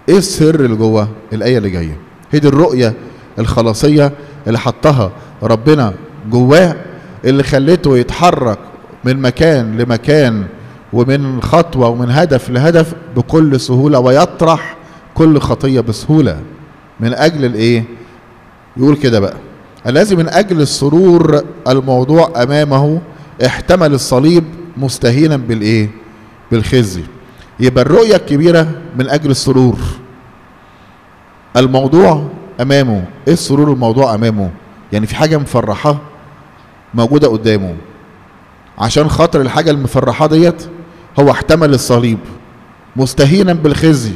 ايه السر اللي جوه الايه اللي جايه هي دي الرؤيه الخلاصيه اللي حطها ربنا جواه اللي خلته يتحرك من مكان لمكان ومن خطوه ومن هدف لهدف بكل سهوله ويطرح كل خطيه بسهوله من اجل الايه يقول كده بقى الذي من اجل السرور الموضوع امامه احتمل الصليب مستهينا بالايه بالخزي يبقى الرؤيه الكبيره من اجل السرور الموضوع امامه ايه السرور الموضوع امامه يعني في حاجه مفرحه موجوده قدامه عشان خاطر الحاجه المفرحه ديت هو احتمل الصليب مستهينا بالخزي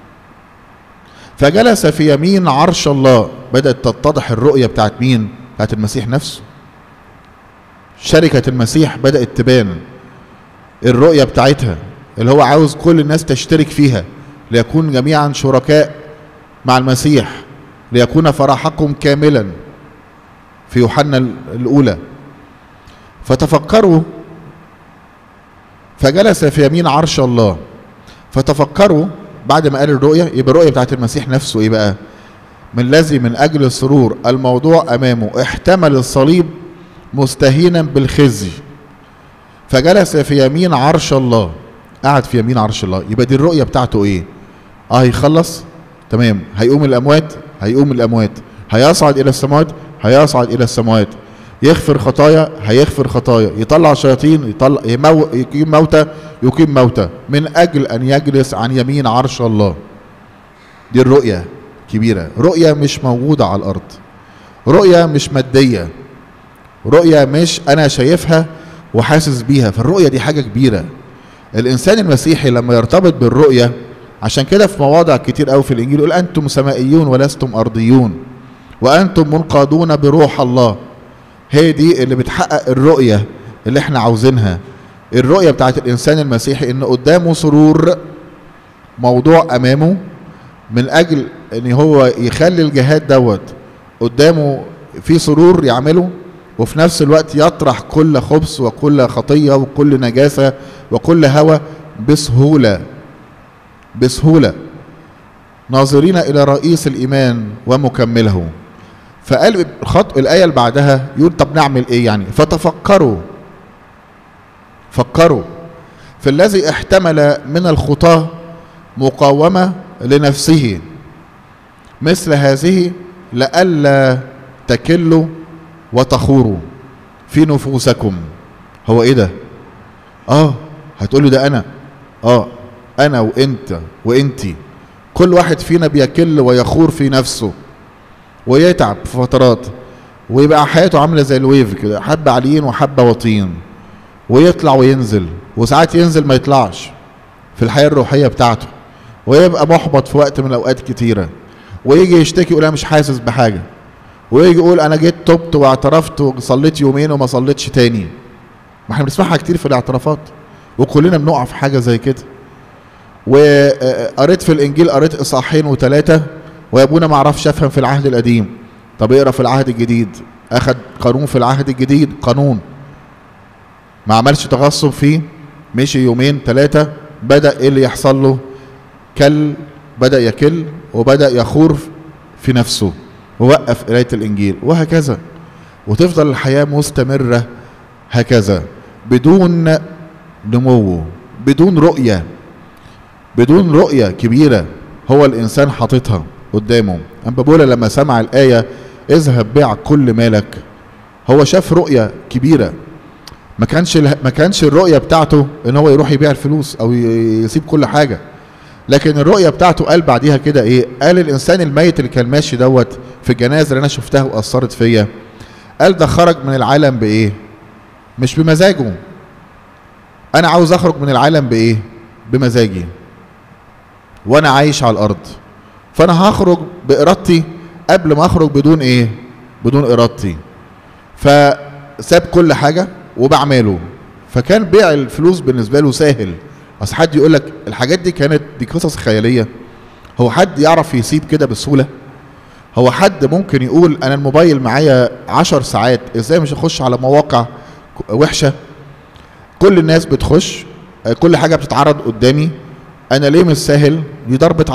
فجلس في يمين عرش الله بدأت تتضح الرؤية بتاعت مين بتاعت المسيح نفسه شركة المسيح بدأت تبان الرؤية بتاعتها اللي هو عاوز كل الناس تشترك فيها ليكون جميعا شركاء مع المسيح ليكون فرحكم كاملا في يوحنا الأولى فتفكروا فجلس في يمين عرش الله فتفكروا بعد ما قال الرؤية يبقى الرؤية بتاعت المسيح نفسه ايه بقى من الذي من اجل السرور الموضوع امامه احتمل الصليب مستهينا بالخزي فجلس في يمين عرش الله قعد في يمين عرش الله يبقى دي الرؤية بتاعته ايه اه هيخلص تمام هيقوم الاموات هيقوم الاموات هيصعد الى السماوات هيصعد الى السماوات يغفر خطايا هيغفر خطايا يطلع شياطين يطلع يمو يقيم موتى يقيم موتى من اجل ان يجلس عن يمين عرش الله دي الرؤيه كبيره رؤيه مش موجوده على الارض رؤيه مش ماديه رؤيه مش انا شايفها وحاسس بيها فالرؤيه دي حاجه كبيره الانسان المسيحي لما يرتبط بالرؤيه عشان كده في مواضع كتير قوي في الانجيل يقول انتم سمائيون ولستم ارضيون وانتم منقادون بروح الله هي دي اللي بتحقق الرؤية اللي احنا عاوزينها الرؤية بتاعت الإنسان المسيحي إن قدامه سرور موضوع أمامه من أجل إن هو يخلي الجهاد دوت قدامه في سرور يعمله وفي نفس الوقت يطرح كل خبث وكل خطية وكل نجاسة وكل هوى بسهولة بسهولة ناظرين إلى رئيس الإيمان ومكمله فقال خط الآية اللي بعدها يقول طب نعمل إيه يعني فتفكروا فكروا في الذي احتمل من الخطاة مقاومة لنفسه مثل هذه لئلا تكلوا وتخوروا في نفوسكم هو ايه ده اه هتقولوا ده انا اه انا وانت وانتي كل واحد فينا بيكل ويخور في نفسه ويتعب في فترات ويبقى حياته عامله زي الويف كده حبه عاليين وحبه واطيين ويطلع وينزل وساعات ينزل ما يطلعش في الحياه الروحيه بتاعته ويبقى محبط في وقت من الاوقات كتيره ويجي يشتكي يقول انا مش حاسس بحاجه ويجي يقول انا جيت تبت واعترفت وصليت يومين وما صليتش تاني ما احنا بنسمعها كتير في الاعترافات وكلنا بنقع في حاجه زي كده وقريت في الانجيل قريت اصحاحين وثلاثه ويا ابونا ما اعرفش افهم في العهد القديم طب اقرا في العهد الجديد اخد قانون في العهد الجديد قانون ما عملش تغصب فيه مشي يومين ثلاثه بدا ايه اللي يحصل له كل بدا يكل وبدا يخور في نفسه ووقف قرايه الانجيل وهكذا وتفضل الحياه مستمره هكذا بدون نمو بدون رؤيه بدون رؤيه كبيره هو الانسان حاططها قدامه اما بولا لما سمع الايه اذهب بيع كل مالك هو شاف رؤيه كبيره ما كانش ما كانش الرؤيه بتاعته ان هو يروح يبيع الفلوس او يسيب كل حاجه لكن الرؤيه بتاعته قال بعديها كده ايه قال الانسان الميت اللي كان ماشي دوت في الجنازه اللي انا شفتها واثرت فيا قال ده خرج من العالم بايه مش بمزاجه انا عاوز اخرج من العالم بايه بمزاجي وانا عايش على الارض فانا هخرج بارادتي قبل ما اخرج بدون ايه بدون ارادتي فساب كل حاجه وبعمله فكان بيع الفلوس بالنسبه له سهل اصل حد يقول لك الحاجات دي كانت دي قصص خياليه هو حد يعرف يسيب كده بسهوله هو حد ممكن يقول انا الموبايل معايا عشر ساعات ازاي مش اخش على مواقع وحشه كل الناس بتخش كل حاجه بتتعرض قدامي انا ليه مش سهل دي ضربه